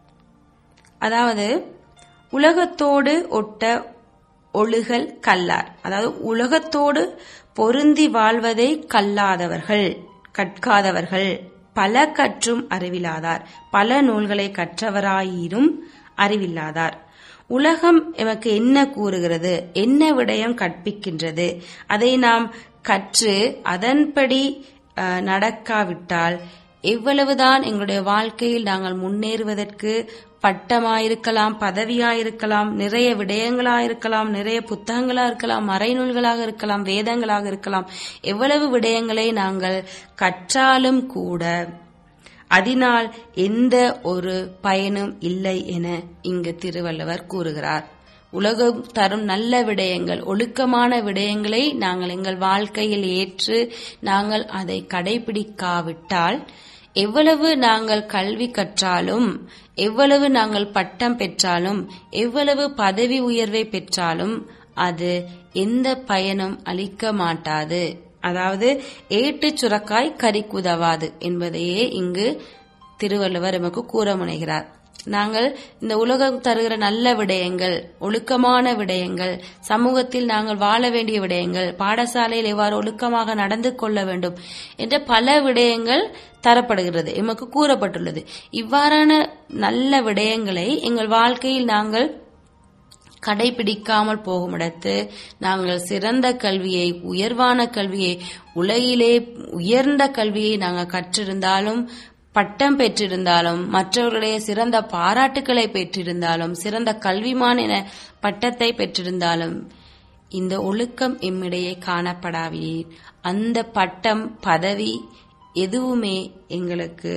அதாவது உலகத்தோடு ஒட்ட ஒழுகல் கல்லார் அதாவது உலகத்தோடு பொருந்தி வாழ்வதை கல்லாதவர்கள் கற்காதவர்கள் பல கற்றும் அறிவில்லாதார் பல நூல்களை கற்றவராயிரும் அறிவில்லாதார் உலகம் எமக்கு என்ன கூறுகிறது என்ன விடயம் கற்பிக்கின்றது அதை நாம் கற்று அதன்படி அஹ், நடக்காவிட்டால் எவ்வளவுதான் எங்களுடைய வாழ்க்கையில் நாங்கள் முன்னேறுவதற்கு பட்டமாயிருக்கலாம் பதவியாயிருக்கலாம் நிறைய விடயங்களாயிருக்கலாம் நிறைய புத்தகங்களா இருக்கலாம் மறைநூல்களாக இருக்கலாம் வேதங்களாக இருக்கலாம் எவ்வளவு விடயங்களை நாங்கள் கற்றாலும் கூட அதனால் எந்த ஒரு பயனும் இல்லை என இங்கு திருவள்ளுவர் கூறுகிறார் உலகம் தரும் நல்ல விடயங்கள் ஒழுக்கமான விடயங்களை நாங்கள் எங்கள் வாழ்க்கையில் ஏற்று நாங்கள் அதை கடைபிடிக்காவிட்டால் எவ்வளவு நாங்கள் கல்வி கற்றாலும் எவ்வளவு நாங்கள் பட்டம் பெற்றாலும் எவ்வளவு பதவி உயர்வை பெற்றாலும் அது எந்த பயனும் அளிக்க மாட்டாது அதாவது ஏட்டுச் சுரக்காய் கறிக்குதவாது என்பதையே இங்கு திருவள்ளுவர் எமக்கு கூற முனைகிறார் நாங்கள் இந்த உலகம் தருகிற நல்ல விடயங்கள் ஒழுக்கமான விடயங்கள் சமூகத்தில் நாங்கள் வாழ வேண்டிய விடயங்கள் பாடசாலையில் எவ்வாறு ஒழுக்கமாக நடந்து கொள்ள வேண்டும் என்ற பல விடயங்கள் தரப்படுகிறது எமக்கு கூறப்பட்டுள்ளது இவ்வாறான நல்ல விடயங்களை எங்கள் வாழ்க்கையில் நாங்கள் கடைபிடிக்காமல் போகும் இடத்து நாங்கள் சிறந்த கல்வியை உயர்வான கல்வியை உலகிலே உயர்ந்த கல்வியை நாங்கள் கற்றிருந்தாலும் பட்டம் பெற்றிருந்தாலும் மற்றவர்களுடைய சிறந்த பாராட்டுக்களை பெற்றிருந்தாலும் சிறந்த கல்விமான் என பட்டத்தை பெற்றிருந்தாலும் இந்த ஒழுக்கம் எம்மிடையே காணப்படாவீர் அந்த பட்டம் பதவி எதுவுமே எங்களுக்கு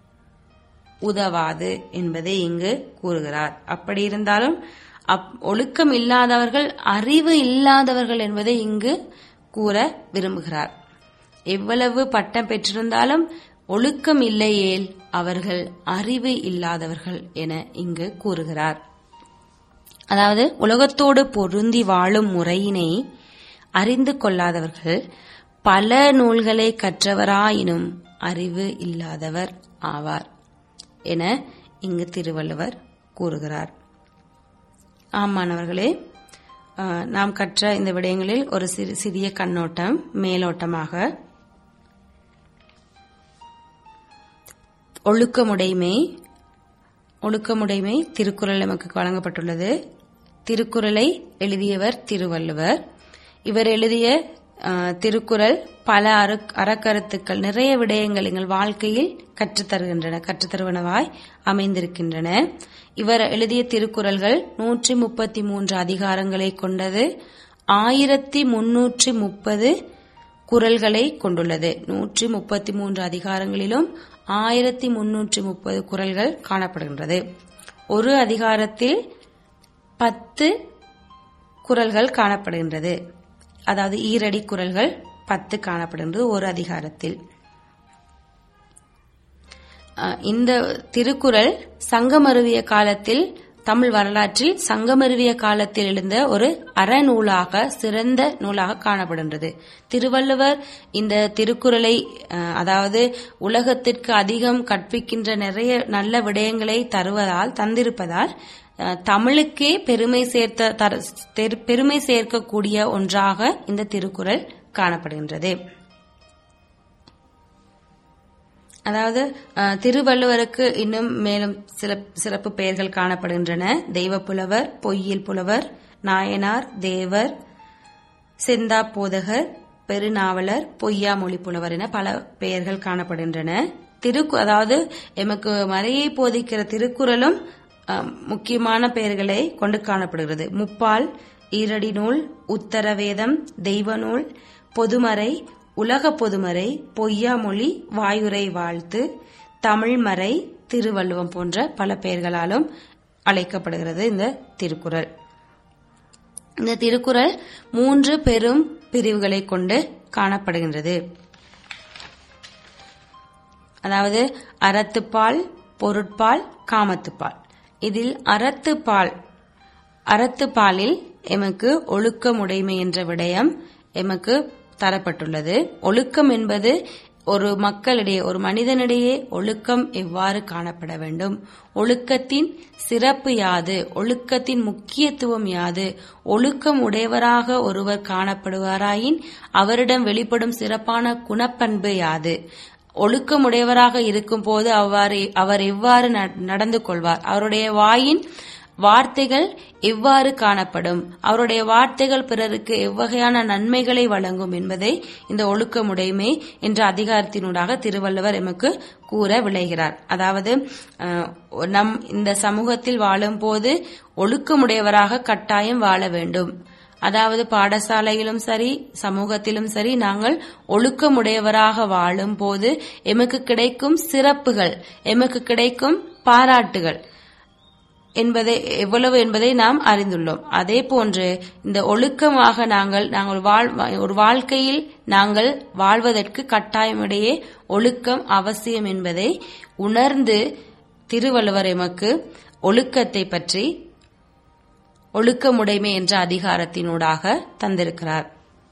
உதவாது என்பதை இங்கு கூறுகிறார் அப்படி இருந்தாலும் அப்- ஒழுக்கம் இல்லாதவர்கள் அறிவு இல்லாதவர்கள் என்பதை இங்கு கூற விரும்புகிறார் எவ்வளவு பட்டம் பெற்றிருந்தாலும் ஒழுக்கம் இல்லையேல் அவர்கள் அறிவு இல்லாதவர்கள் என இங்கு கூறுகிறார் அதாவது உலகத்தோடு பொருந்தி வாழும் முறையினை அறிந்து கொள்ளாதவர்கள் பல நூல்களை கற்றவராயினும் அறிவு இல்லாதவர் ஆவார் என இங்கு திருவள்ளுவர் கூறுகிறார் ஆமானவர்களே அஹ், நாம் கற்ற இந்த விடயங்களில் ஒரு சிறு சிறிய கண்ணோட்டம் மேலோட்டமாக ஒழுக்கமுடைமை ஒழுக்கமுடைமை திருக்குறள் நமக்கு வழங்கப்பட்டுள்ளது திருக்குறளை எழுதியவர் திருவள்ளுவர் இவர் எழுதிய அஹ், திருக்குறள் பல அரு- அறக்கருத்துக்கள் நிறைய விடயங்கள் எங்கள் வாழ்க்கையில் கற்றுத்தருகின்றன கற்றுத்தருவனவாய் அமைந்திருக்கின்றன இவர் எழுதிய திருக்குறள்கள் நூற்றி முப்பத்தி மூன்று அதிகாரங்களை கொண்டது ஆயிரத்தி முன்னூற்றி முப்பது குறள்களை கொண்டுள்ளது நூற்றி முப்பத்தி மூன்று அதிகாரங்களிலும் ஆயிரத்தி முன்னூற்றி முப்பது குறள்கள் காணப்படுகின்றது ஒரு அதிகாரத்தில் பத்து குறள்கள் காணப்படுகின்றது அதாவது ஈரடி குறள்கள் பத்து காணப்படுகின்றது ஒரு அதிகாரத்தில் அஹ், இந்த திருக்குறள் சங்கமருவிய காலத்தில் தமிழ் வரலாற்றில் சங்கமருவிய காலத்தில் எழுந்த ஒரு அறநூலாக சிறந்த நூலாக காணப்படுகின்றது திருவள்ளுவர் இந்த திருக்குறளை அஹ், அதாவது உலகத்திற்கு அதிகம் கற்பிக்கின்ற நிறைய நல்ல விடயங்களை தருவதால் தந்திருப்பதால் அஹ், தமிழுக்கே பெருமை சேர்த்த தர- தெரு- பெருமை சேர்க்கக்கூடிய ஒன்றாக இந்த திருக்குறள் காணப்படுகின்றது அதாவது அஹ், திருவள்ளுவருக்கு இன்னும் மேலும் சில சிறப்பு பெயர்கள் காணப்படுகின்றன தெய்வப்புலவர் பொய்யில் புலவர் நாயனார் தேவர் செந்தா போதகர் பெருநாவலர் பொய்யா மொழி புலவர் என பல பெயர்கள் காணப்படுகின்றன திருக்கு அதாவது எமக்கு மறையை போதிக்கிற திருக்குறளும் அஹ், முக்கியமான பெயர்களை கொண்டு காணப்படுகிறது முப்பால் ஈரடி நூல் உத்தரவேதம் தெய்வ நூல் பொதுமறை உலக பொதுமறை பொய்யாமொழி வாயுரை வாழ்த்து தமிழ்மறை திருவள்ளுவம் போன்ற பல பெயர்களாலும் அழைக்கப்படுகிறது இந்த திருக்குறள் இந்த திருக்குறள் மூன்று பெரும் பிரிவுகளை கொண்டு காணப்படுகின்றது அதாவது அறத்துப்பால் பொருட்பால் காமத்துப்பால் இதில் அறத்துப்பால் அறத்துப்பாலில் எமக்கு ஒழுக்கமுடைமை என்ற விடயம் எமக்கு தரப்பட்டுள்ளது ஒழுக்கம் என்பது ஒரு மக்களிடையே ஒரு மனிதனிடையே ஒழுக்கம் எவ்வாறு காணப்பட வேண்டும் ஒழுக்கத்தின் சிறப்பு யாது ஒழுக்கத்தின் முக்கியத்துவம் யாது ஒழுக்கம் உடையவராக ஒருவர் காணப்படுவாராயின் அவரிடம் வெளிப்படும் சிறப்பான குணப்பண்பு யாது ஒழுக்கமுடையவராக இருக்கும் போது அவ்வாறு அவர் எவ்வாறு ந- நடந்து கொள்வார் அவருடைய வாயின் வார்த்தைகள் எவ்வாறு காணப்படும் அவருடைய வார்த்தைகள் பிறருக்கு எவ்வகையான நன்மைகளை வழங்கும் என்பதை இந்த ஒழுக்கமுடைமை என்ற அதிகாரத்தினூடாக திருவள்ளுவர் எமக்கு கூற விளைகிறார் அதாவது அஹ், நம் இந்த சமூகத்தில் வாழும்போது ஒழுக்கமுடையவராக கட்டாயம் வாழ வேண்டும் அதாவது பாடசாலையிலும் சரி சமூகத்திலும் சரி நாங்கள் ஒழுக்கமுடையவராக வாழும் போது எமக்கு கிடைக்கும் சிறப்புகள் எமக்கு கிடைக்கும் பாராட்டுகள் என்பதை எவ்வளவு என்பதை நாம் அறிந்துள்ளோம் அதே போன்று இந்த ஒழுக்கமாக நாங்கள் நாங்கள் வாழ் ஒரு வாழ்க்கையில் நாங்கள் வாழ்வதற்கு கட்டாயமிடையே ஒழுக்கம் அவசியம் என்பதை உணர்ந்து திருவள்ளுவர் எமக்கு ஒழுக்கத்தை பற்றி ஒழுக்கமுடைமை என்ற அதிகாரத்தினூடாக தந்திருக்கிறார்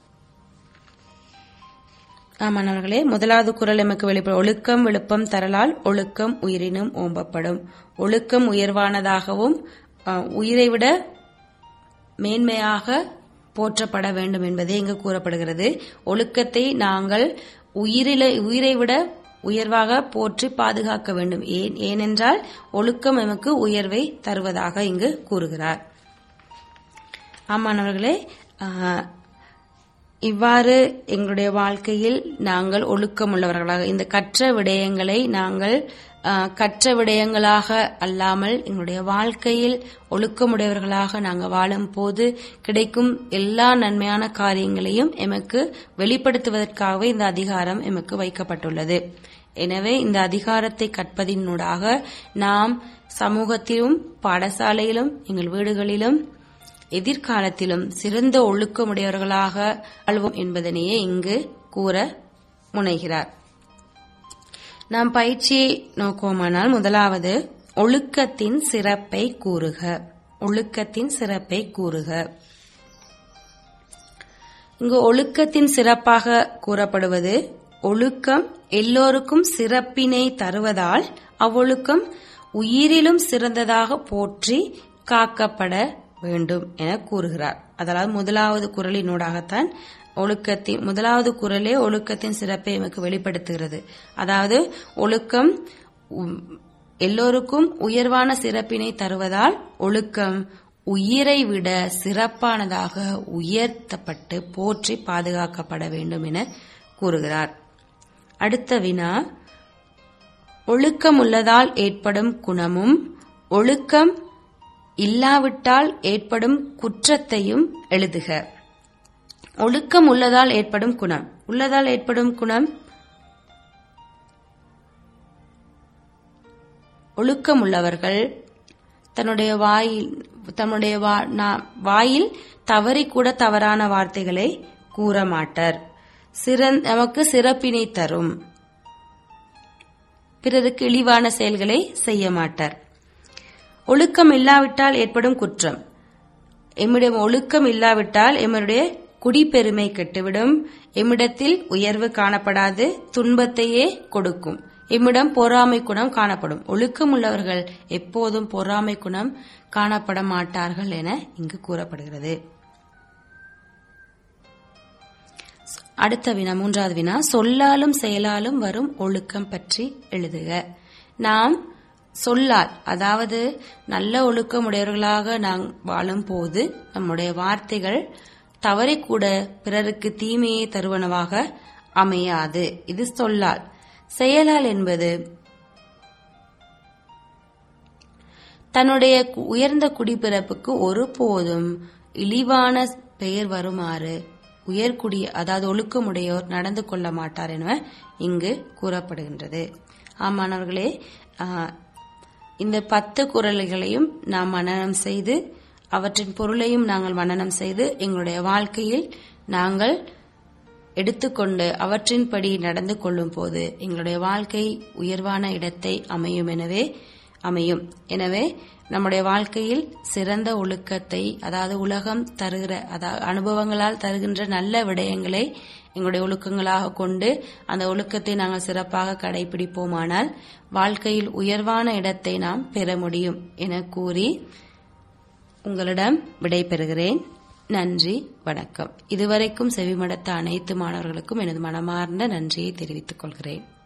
ஆமாணவர்களே முதலாவது குரல் எமக்கு வெளிப்படும் ஒழுக்கம் விழுப்பம் தரலால் ஒழுக்கம் உயிரினும் ஓம்பப்படும் ஒழுக்கம் உயர்வானதாகவும் அஹ், உயிரை விட மேன்மையாக போற்றப்பட வேண்டும் என்பதே இங்கு கூறப்படுகிறது ஒழுக்கத்தை நாங்கள் உயிரில உயிரை விட உயர்வாக போற்றி பாதுகாக்க வேண்டும் ஏன் ஏனென்றால் ஒழுக்கம் எமக்கு உயர்வை தருவதாக இங்கு கூறுகிறார் ஆமாணவர்களே ஆஹ், இவ்வாறு எங்களுடைய வாழ்க்கையில் நாங்கள் ஒழுக்கமுள்ளவர்களாக இந்த கற்ற விடயங்களை நாங்கள் ஆஹ், கற்ற விடயங்களாக அல்லாமல் எங்களுடைய வாழ்க்கையில் ஒழுக்கமுடையவர்களாக நாங்கள் வாழும் போது கிடைக்கும் எல்லா நன்மையான காரியங்களையும் எமக்கு வெளிப்படுத்துவதற்காகவே இந்த அதிகாரம் எமக்கு வைக்கப்பட்டுள்ளது எனவே இந்த அதிகாரத்தை கற்பதினூடாக நாம் சமூகத்திலும் பாடசாலையிலும் எங்கள் வீடுகளிலும் எதிர்காலத்திலும் சிறந்த ஒழுக்கமுடையவர்களாக வாழ்வோம் என்பதனையே இங்கு கூற முனைகிறார் நாம் பயிற்சியை நோக்குவோமானால் முதலாவது ஒழுக்கத்தின் சிறப்பை கூறுக ஒழுக்கத்தின் சிறப்பை கூறுக இங்கு ஒழுக்கத்தின் சிறப்பாக கூறப்படுவது ஒழுக்கம் எல்லோருக்கும் சிறப்பினை தருவதால் அவ்வொழுக்கம் உயிரிலும் சிறந்ததாக போற்றி காக்கப்பட வேண்டும் என கூறுகிறார் அதாவது முதலாவது குரலினூடாகத்தான் ஒழுக்கத்தின் முதலாவது குரலே ஒழுக்கத்தின் சிறப்பை எமக்கு வெளிப்படுத்துகிறது அதாவது ஒழுக்கம் உம், எல்லோருக்கும் உயர்வான சிறப்பினை தருவதால் ஒழுக்கம் உயிரை விட சிறப்பானதாக உயர்த்தப்பட்டு போற்றி பாதுகாக்கப்பட வேண்டும் என கூறுகிறார் அடுத்த வினா ஒழுக்கம் உள்ளதால் ஏற்படும் குணமும் ஒழுக்கம் இல்லாவிட்டால் ஏற்படும் குற்றத்தையும் எழுதுக ஒழுக்கம் உள்ளதால் ஏற்படும் குணம் உள்ளதால் ஏற்படும் குணம் ஒழுக்கம் உள்ளவர்கள் தன்னுடைய வாயில் தன்னுடைய வா- நா- வாயில் தவறி கூட தவறான வார்த்தைகளை கூற மாட்டார் சிறந் நமக்கு சிறப்பினை தரும் பிறருக்கு இழிவான செயல்களை செய்ய மாட்டார் ஒழுக்கம் இல்லாவிட்டால் ஏற்படும் குற்றம் எம்மிடம் ஒழுக்கம் இல்லாவிட்டால் எம்முடைய குடிப்பெருமை கெட்டுவிடும் எம்மிடத்தில் உயர்வு காணப்படாது துன்பத்தையே கொடுக்கும் எம்மிடம் பொறாமை குணம் காணப்படும் ஒழுக்கம் உள்ளவர்கள் எப்போதும் பொறாமை குணம் காணப்பட மாட்டார்கள் என இங்கு கூறப்படுகிறது அடுத்த வினா மூன்றாவது வினா சொல்லாலும் செயலாலும் வரும் ஒழுக்கம் பற்றி எழுதுக நாம் சொல்லால் அதாவது நல்ல ஒழுக்கம் உடையவர்களாக நாம் வாழும் போது நம்முடைய வார்த்தைகள் தவறிக்கூட பிறருக்கு தீமையை தருவனவாக அமையாது இது சொல்லால் செயலால் என்பது தன்னுடைய கு- உயர்ந்த குடிப்பிறப்புக்கு ஒருபோதும் இழிவான பெயர் வருமாறு உயர்குடி அதாவது ஒழுக்கமுடையோர் நடந்து கொள்ள மாட்டார் என இங்கு கூறப்படுகின்றது ஆமாணவர்களே ஆஹ், இந்த பத்து குரல்களையும் நாம் மனனம் செய்து அவற்றின் பொருளையும் நாங்கள் மனனம் செய்து எங்களுடைய வாழ்க்கையில் நாங்கள் எடுத்துக்கொண்டு அவற்றின்படி நடந்து கொள்ளும் போது எங்களுடைய வாழ்க்கை உயர்வான இடத்தை அமையும் எனவே அமையும் எனவே நம்முடைய வாழ்க்கையில் சிறந்த ஒழுக்கத்தை அதாவது உலகம் தருகிற அதாவது அனுபவங்களால் தருகின்ற நல்ல விடயங்களை எங்களுடைய ஒழுக்கங்களாக கொண்டு அந்த ஒழுக்கத்தை நாங்கள் சிறப்பாக கடைபிடிப்போமானால் வாழ்க்கையில் உயர்வான இடத்தை நாம் பெற முடியும் என கூறி உங்களிடம் விடைபெறுகிறேன் நன்றி வணக்கம் இதுவரைக்கும் செவிமடுத்த அனைத்து மாணவர்களுக்கும் எனது மனமார்ந்த நன்றியை தெரிவித்துக் கொள்கிறேன்